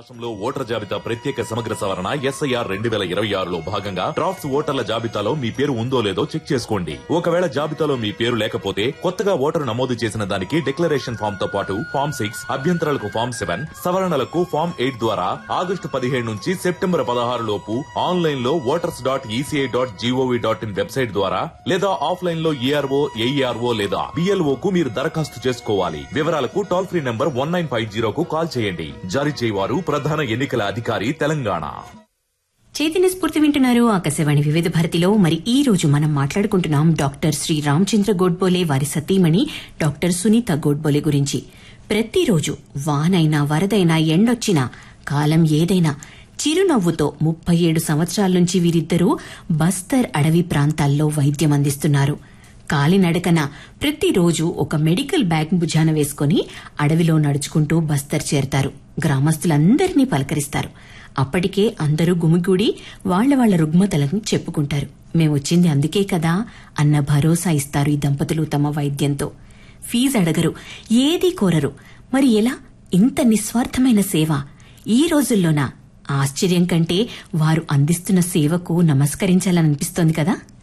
రాష్ట్రంలో ఓటర్ జాబితా ప్రత్యేక సమగ్ర సవరణ ఎస్ఐఆర్ రెండు వేల ఇరవై ఆరులో భాగంగా డ్రాఫ్ట్స్ ఓటర్ల జాబితాలో మీ పేరు ఉందో లేదో చెక్ చేసుకోండి ఒకవేళ జాబితాలో మీ పేరు లేకపోతే కొత్తగా ఓటరు నమోదు చేసిన దానికి డిక్లరేషన్ ఫామ్ తో పాటు ఫామ్ సిక్స్ అభ్యంతరాలకు ఫామ్ సెవెన్ సవరణలకు ఫామ్ ఎయిట్ ద్వారా ఆగస్టు పదిహేడు నుంచి సెప్టెంబర్ పదహారు లోపు ఆన్లైన్ లో voters dot ECI dot G O V dot in website ద్వారా లేదా ఆఫ్లైన్ లో ఈఆర్ఓ ఏఈఆర్ఓ లేదా బిఎల్ఓ కు మీరు దరఖాస్తు చేసుకోవాలి వివరాలకు toll free number one nine five జీరోకు కాల్ చేయండి జారీ చేయవారు ప్రధాన ఎన్నికల అధికారి తెలంగాణ చైతన్య స్ఫూర్తి వింటున్నారు ఆకాశవాణి వివిధ భారతిలో మరి ఈ రోజు మనం మాట్లాడుకుంటున్నాం డాక్టర్ శ్రీ రామచంద్ర గోడ్బోలే వారి సతీమణి డాక్టర్ సునీత గోడ్బోలే గురించి ప్రతిరోజు వానైనా వరదైనా ఎండొచ్చినా కాలం ఏదైనా చిరునవ్వుతో ముప్పై ఏడు సంవత్సరాల నుంచి వీరిద్దరూ బస్తర్ అడవి ప్రాంతాల్లో వైద్యం అందిస్తున్నారు కాలినడకన ప్రతిరోజు ఒక మెడికల్ బ్యాగ్ భుజాన వేసుకుని అడవిలో నడుచుకుంటూ బస్తర్ చేరతారు గ్రామస్తులందరినీ పలకరిస్తారు అప్పటికే అందరూ గుమిగూడి వాళ్ల వాళ్ల రుగ్మతలను చెప్పుకుంటారు మేమొచ్చింది అందుకే కదా అన్న భరోసా ఇస్తారు ఈ దంపతులు తమ వైద్యంతో ఫీజు అడగరు ఏదీ కోరరు మరి ఎలా ఇంత నిస్వార్థమైన సేవ ఈ రోజుల్లోనా ఆశ్చర్యం కంటే వారు అందిస్తున్న సేవకు నమస్కరించాలనిపిస్తోంది కదా